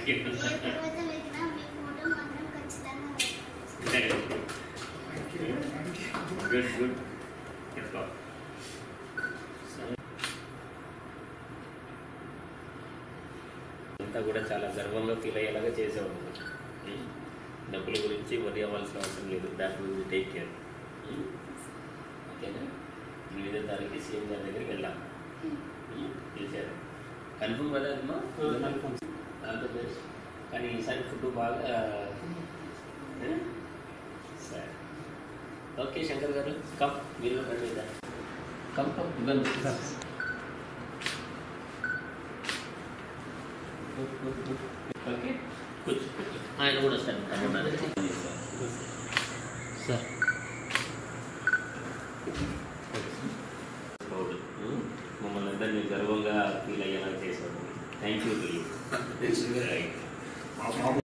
Thank you A proposal ఇచ్చినా మీ photo మాత్రం ఖచ్చితంగా పెట్టండి. గుడ్ గుడ్ చెప్తా అంతా కూడా చాలా గర్వంగా ఫీల్ అయ్యేలాగా చేసేవాడు ఉం? డబ్బుల గురించి వరి అవ్వాల్సిన అవసరం లేదు దాని గురించి టేక్ కేర్ ఉం? ఓకేనా ఎనిమిదో తారీఖు సీఎం గారి దగ్గరికి వెళ్ళాం ఉం? పిలిచారు కన్ఫర్మ్ కదా అమ్మా ఆల్ ద బెస్ట్ కానీ ఈసారి ఫుడ్ బాగా ఉం? సరే ఓకే శంకర్ గారు కమ్ మీరు రండి ఇదా. కమ్ కమ్ ఇవ్వండి ఓకే కూర్చో కూర్చో ఆయన కూడా వస్తాను తమ్ముడు సార్ ప్రౌడ్ మమ్మల్ని అందరినీ గర్వంగా ఫీల్ అయ్యేలా చేశారు థ్యాంక్ యూ రైట్